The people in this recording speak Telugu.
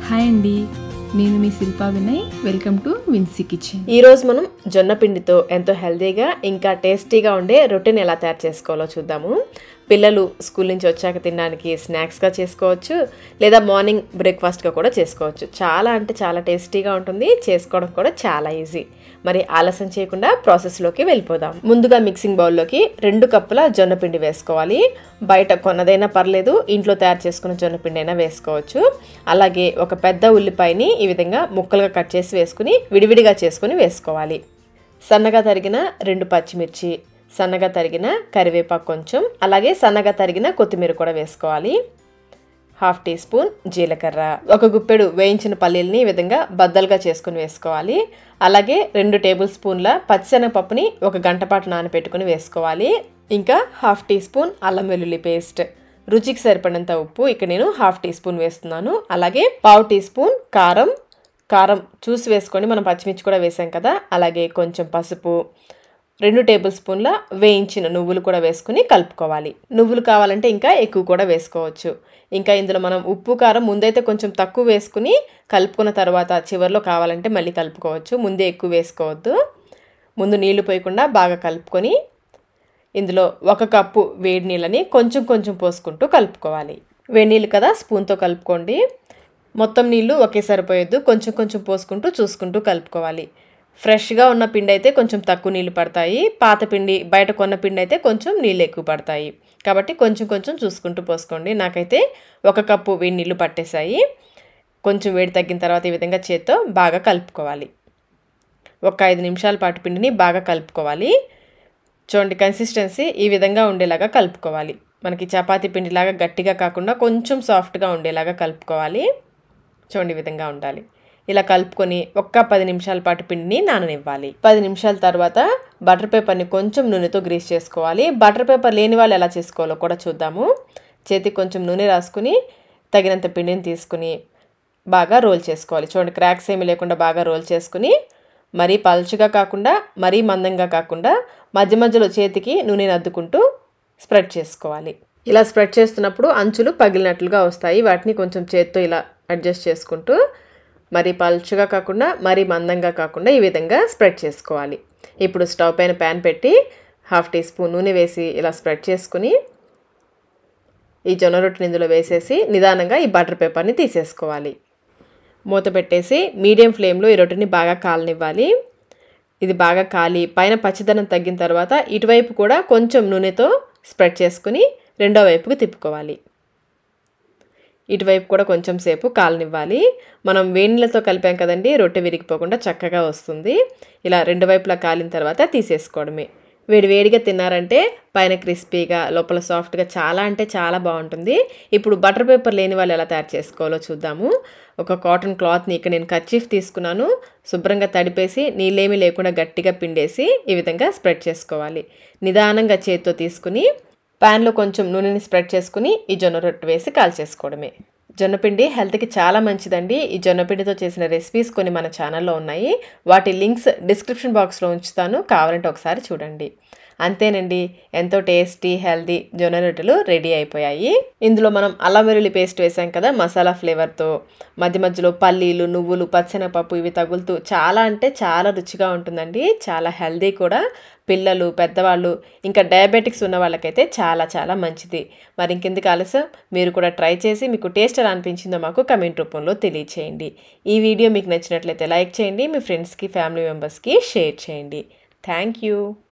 హాయ్ అండి నేను మీ Shilpa Vinay welcome to Vinsi kitchen ఈరోజు మనం జొన్న పిండితో ఎంతో హెల్తీగా ఇంకా టేస్టీగా ఉండే రొట్టెని ఎలా తయారు చేసుకోవాలో చూద్దాము పిల్లలు స్కూల్ నుంచి వచ్చాక తినడానికి స్నాక్స్గా చేసుకోవచ్చు లేదా మార్నింగ్ బ్రేక్ఫాస్ట్గా కూడా చేసుకోవచ్చు చాలా అంటే చాలా టేస్టీగా ఉంటుంది చేసుకోవడం కూడా చాలా ఈజీ మరి ఆలస్యం చేయకుండా ప్రాసెస్లోకి వెళ్ళిపోదాం ముందుగా మిక్సింగ్ బౌల్లోకి రెండు కప్పుల జొన్న పిండి వేసుకోవాలి బయట కొన్నదైనా పర్లేదు ఇంట్లో తయారు చేసుకున్న జొన్న పిండి అయినా వేసుకోవచ్చు అలాగే ఒక పెద్ద ఉల్లిపాయని ఈ విధంగా ముక్కలుగా కట్ చేసి వేసుకుని విడివిడిగా చేసుకుని వేసుకోవాలి సన్నగా తరిగిన రెండు పచ్చిమిర్చి సన్నగా తరిగిన కరివేపాకు కొంచెం అలాగే సన్నగా తరిగిన కొత్తిమీర కూడా వేసుకోవాలి హాఫ్ టీ స్పూన్ జీలకర్ర ఒక గుప్పెడు వేయించిన పల్లీలని ఈ విధంగా బద్దలుగా చేసుకుని వేసుకోవాలి అలాగే రెండు టేబుల్ స్పూన్ల పచ్చిశనగపప్పుని ఒక గంట పాటు నానబెట్టుకుని వేసుకోవాలి ఇంకా హాఫ్ టీ స్పూన్ అల్లం వెల్లుల్లి పేస్ట్ రుచికి సరిపడినంత ఉప్పు ఇక్కడ నేను హాఫ్ టీ స్పూన్ వేస్తున్నాను అలాగే పావు టీ స్పూన్ కారం కారం చూసి వేసుకొని మనం పచ్చిమిర్చి కూడా వేసాం కదా అలాగే కొంచెం పసుపు రెండు టేబుల్ స్పూన్ల వేయించిన నువ్వులు కూడా వేసుకుని కలుపుకోవాలి నువ్వులు కావాలంటే ఇంకా ఎక్కువ కూడా వేసుకోవచ్చు ఇంకా ఇందులో మనం ఉప్పు కారం ముందైతే కొంచెం తక్కువ వేసుకుని కలుపుకున్న తర్వాత చివరిలో కావాలంటే మళ్ళీ కలుపుకోవచ్చు ముందే ఎక్కువ వేసుకోవద్దు ముందు నీళ్లు పోయకుండా బాగా కలుపుకొని ఇందులో ఒక కప్పు వేడి నీళ్ళని కొంచెం కొంచెం పోసుకుంటూ కలుపుకోవాలి వేడి నీళ్ళు కదా స్పూన్తో కలుపుకోండి మొత్తం నీళ్ళు ఒకే సరిపోయొద్దు కొంచెం కొంచెం పోసుకుంటూ చూసుకుంటూ కలుపుకోవాలి ఫ్రెష్గా ఉన్న పిండి అయితే కొంచెం తక్కువ నీళ్ళు పడతాయి పాత పిండి బయట కొన్న పిండి అయితే కొంచెం నీళ్ళు ఎక్కువ పడతాయి కాబట్టి కొంచెం కొంచెం చూసుకుంటూ పోసుకోండి నాకైతే ఒక కప్పు వేడి నీళ్ళు పట్టేశాయి కొంచెం వేడి తగ్గిన తర్వాత ఈ విధంగా చేత్తో బాగా కలుపుకోవాలి ఒక ఐదు నిమిషాల పాటు పిండిని బాగా కలుపుకోవాలి చూడండి కన్సిస్టెన్సీ ఈ విధంగా ఉండేలాగా కలుపుకోవాలి మనకి చపాతీ పిండిలాగా గట్టిగా కాకుండా కొంచెం సాఫ్ట్గా ఉండేలాగా కలుపుకోవాలి చూడండి ఈ విధంగా ఉండాలి ఇలా కలుపుకొని ఒక్క పది నిమిషాల పాటు పిండిని నాననివ్వాలి పది నిమిషాల తర్వాత బటర్ పేపర్ని కొంచెం నూనెతో గ్రీస్ చేసుకోవాలి బటర్ పేపర్ లేని వాళ్ళు ఎలా చేసుకోవాలో కూడా చూద్దాము చేతికి కొంచెం నూనె రాసుకుని తగినంత పిండిని తీసుకుని బాగా రోల్ చేసుకోవాలి చూడండి క్రాక్స్ ఏమీ లేకుండా బాగా రోల్ చేసుకుని మరీ పలుచగా కాకుండా మరీ మందంగా కాకుండా మధ్య మధ్యలో చేతికి నూనెని అద్దుకుంటూ స్ప్రెడ్ చేసుకోవాలి ఇలా స్ప్రెడ్ చేస్తున్నప్పుడు అంచులు పగిలినట్లుగా వస్తాయి వాటిని కొంచెం చేత్తో ఇలా అడ్జస్ట్ చేసుకుంటూ మరీ పలుచగా కాకుండా మరీ మందంగా కాకుండా ఈ విధంగా స్ప్రెడ్ చేసుకోవాలి ఇప్పుడు స్టవ్ పైన ప్యాన్ పెట్టి హాఫ్ టీ స్పూన్ నూనె వేసి ఇలా స్ప్రెడ్ చేసుకుని ఈ జొన్న రొట్టెని ఇందులో వేసేసి నిదానంగా ఈ బటర్ పేపర్ని తీసేసుకోవాలి మూత పెట్టేసి మీడియం ఫ్లేమ్లో ఈ రొట్టెని బాగా కాలనివ్వాలి ఇది బాగా కాలి పైన పచ్చిదనం తగ్గిన తర్వాత ఇటువైపు కూడా కొంచెం నూనెతో స్ప్రెడ్ చేసుకుని రెండో వైపుకు తిప్పుకోవాలి ఇటువైపు కూడా కొంచెం సేపు కాలనివ్వాలి మనం వేణీలతో కలిపాం కదండి రొట్టె విరిగిపోకుండా చక్కగా వస్తుంది ఇలా రెండు వైపులా కాలిన తర్వాత తీసేసుకోవడమే వేడి వేడిగా తిన్నారంటే పైన క్రిస్పీగా లోపల సాఫ్ట్గా చాలా అంటే చాలా బాగుంటుంది ఇప్పుడు బటర్ పేపర్ లేని వాళ్ళు ఎలా తయారు చేసుకోవాలో చూద్దాము ఒక కాటన్ క్లాత్ని ఇక్కడ నేను కర్చీఫ్ తీసుకున్నాను శుభ్రంగా తడిపేసి నీళ్ళేమీ లేకుండా గట్టిగా పిండేసి ఈ విధంగా స్ప్రెడ్ చేసుకోవాలి నిదానంగా చేతితో తీసుకుని ప్యాన్లో కొంచెం నూనెని స్ప్రెడ్ చేసుకుని ఈ జొన్న రొట్టె వేసి కాల్చేసుకోవడమే జొన్నపిండి హెల్త్కి చాలా మంచిదండి ఈ జొన్నపిండితో చేసిన రెసిపీస్ కొన్ని మన ఛానల్లో ఉన్నాయి వాటి లింక్స్ డిస్క్రిప్షన్ బాక్స్లో ఉంచుతాను కావాలంటే ఒకసారి చూడండి అంతేనండి ఎంతో టేస్టీ హెల్దీ జొన్న రొట్టెలు రెడీ అయిపోయాయి ఇందులో మనం అల్లం వెల్లుల్లి పేస్ట్ వేసాం కదా మసాలా ఫ్లేవర్తో మధ్య మధ్యలో పల్లీలు నువ్వులు పచ్చెనపప్పు ఇవి తగులుతూ చాలా అంటే చాలా రుచిగా ఉంటుందండి చాలా హెల్దీ కూడా పిల్లలు పెద్దవాళ్ళు ఇంకా డయాబెటిక్స్ ఉన్న వాళ్ళకైతే చాలా చాలా మంచిది మరి ఇంకెందుకు ఆలస్యం మీరు కూడా ట్రై చేసి మీకు టేస్ట్ ఎలా అనిపించిందో మాకు కమెంట్ రూపంలో తెలియచేయండి ఈ వీడియో మీకు నచ్చినట్లయితే లైక్ చేయండి మీ ఫ్రెండ్స్కి ఫ్యామిలీ మెంబర్స్కి షేర్ చేయండి థ్యాంక్ యూ